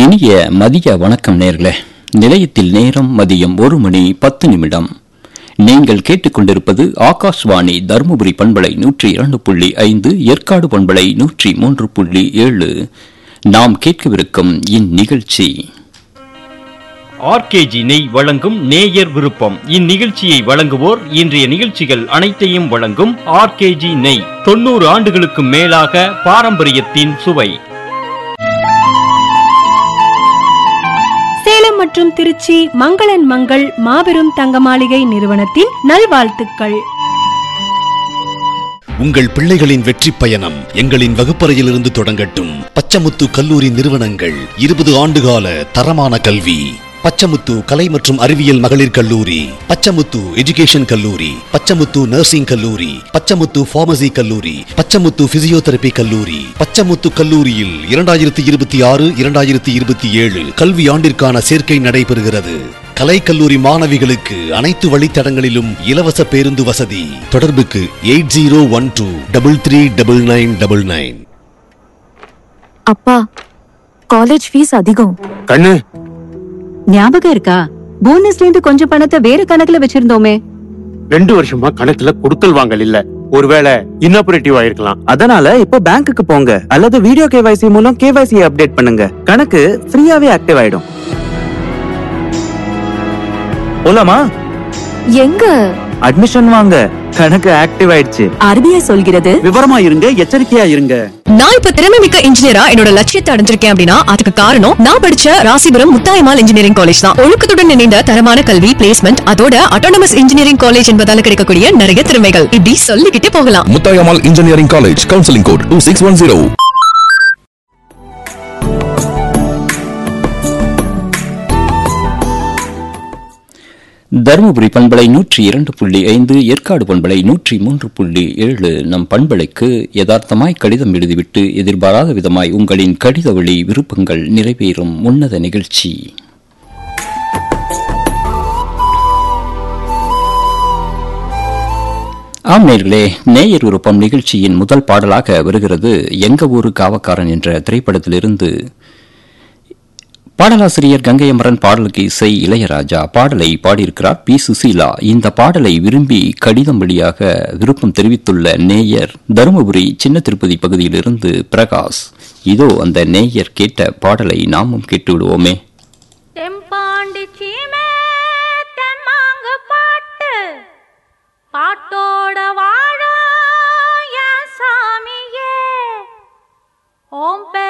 இனிய மதிய வணக்கம் நேர்களே நிலையத்தில் நேரம் மதியம் ஒரு மணி பத்து நிமிடம் நீங்கள் கேட்டுக்கொண்டிருப்பது ஆகாஷ்வாணி தருமபுரி பண்பலை நூற்றி இரண்டு புள்ளி ஐந்து ஏற்காடு பண்பலை நூற்றி மூன்று புள்ளி ஏழு நாம் கேட்கவிருக்கும் இந்நிகழ்ச்சி ஆர்கேஜி நெய் வழங்கும் நேயர் விருப்பம் இந்நிகழ்ச்சியை வழங்குவோர் இன்றைய நிகழ்ச்சிகள் அனைத்தையும் வழங்கும் ஆர்கேஜி நெய் தொண்ணூறு ஆண்டுகளுக்கு மேலாக பாரம்பரியத்தின் சுவை சேலம் மற்றும் திருச்சி மங்களன் மங்கள் மாபெரும் தங்க மாளிகை நிறுவனத்தின் நல்வாழ்த்துக்கள் உங்கள் பிள்ளைகளின் வெற்றி பயணம் எங்களின் வகுப்பறையிலிருந்து தொடங்கட்டும் பச்சமுத்து கல்லூரி நிறுவனங்கள் இருபது ஆண்டுகால தரமான கல்வி பச்சமுத்து கலை மற்றும் அறிவியல் மகளிர் கல்லூரி பச்சமுத்து எஜுகேஷன் கல்லூரி பச்சமுத்து நர்சிங் கல்லூரி பச்சமுத்து பார்மசி கல்லூரி பச்சமுத்து பிசியோதெரபி கல்லூரி பச்சமுத்து கல்லூரியில் இரண்டாயிரத்தி இருபத்தி ஆறு இரண்டாயிரத்தி இருபத்தி ஏழு கல்வி ஆண்டிற்கான சேர்க்கை நடைபெறுகிறது கலை கல்லூரி மாணவிகளுக்கு அனைத்து வழித்தடங்களிலும் இலவச பேருந்து வசதி தொடர்புக்கு eight zero one two double three double nine double nine அப்பா காலேஜ் ஃபீஸ் அதிகம் கண்ணு ஞாபகம் இருக்கா போனஸ்ல இருந்து கொஞ்சம் பணத்தை வேற கணக்குல வச்சிருந்தோமே ரெண்டு வருஷமா கணக்குல கொடுக்கல் வாங்கல் இல்ல ஒருவேளை இன்னாபரேட்டிவ் ஆயிருக்கலாம் அதனால இப்ப பேங்க்குக்கு போங்க அல்லது வீடியோ கேவைசி மூலம் கேவைசி அப்டேட் பண்ணுங்க கணக்கு ஃப்ரீயாவே ஆக்டிவ் ஆயிடும் போலாமா எங்க அட்மிஷன் வாங்க கணக்கு ஆக்டிவ் ஆயிடுச்சு ஆர்பிஐ சொல்கிறது விவரமா இருங்க எச்சரிக்கையா இருங்க நான் இப்ப திறமை மிக்க இன்ஜினியரா என்னோட லட்சியத்தை அடைஞ்சிருக்கேன் அப்படின்னா அதுக்கு காரணம் நான் படிச்ச ராசிபுரம் முத்தாயமால் இன்ஜினியரிங் காலேஜ் தான் ஒழுக்கத்துடன் இணைந்த தரமான கல்வி பிளேஸ்மெண்ட் அதோட அட்டானமஸ் இன்ஜினியரிங் காலேஜ் என்பதால கிடைக்கக்கூடிய நிறைய திறமைகள் இப்படி சொல்லிக்கிட்டே போகலாம் Muthayammal engineering college counselling code two six one zero Dharmapuri பண்பலை நூற்றி இரண்டு புள்ளி ஐந்து ஏற்காடு பண்பலை நூற்றி மூன்று புள்ளி ஏழு நம் பண்பலைக்கு யதார்த்தமாய் கடிதம் எழுதிவிட்டு எதிர்பாராத விதமாய் உங்களின் கடித வழி விருப்பங்கள் நிறைவேறும் உன்னத நிகழ்ச்சி ஆம் நேர்களே நேயர் விருப்பம் நிகழ்ச்சியின் முதல் பாடலாக வருகிறது எங்க ஊரு காவக்காரன் என்ற திரைப்படத்திலிருந்து பாடலாசிரியர் கங்கையமரன் பாடலுக்கு இசை இளையராஜா பாடலை பாடியிருக்கிறார் பி சுசீலா இந்த பாடலை விரும்பி கடிதம் வழியாக விருப்பம் தெரிவித்துள்ள நேயர் தருமபுரி சின்ன திருப்பதி பகுதியிலிருந்து பிரகாஷ் இதோ அந்த நேயர் கேட்ட பாடலை நாமும் கேட்டு விடுவோமே தெம்பாண்டி சீமே தெம்மாங்கு பாட்டு பாட்டோட வாழ என் சாமியே ஓம் பெ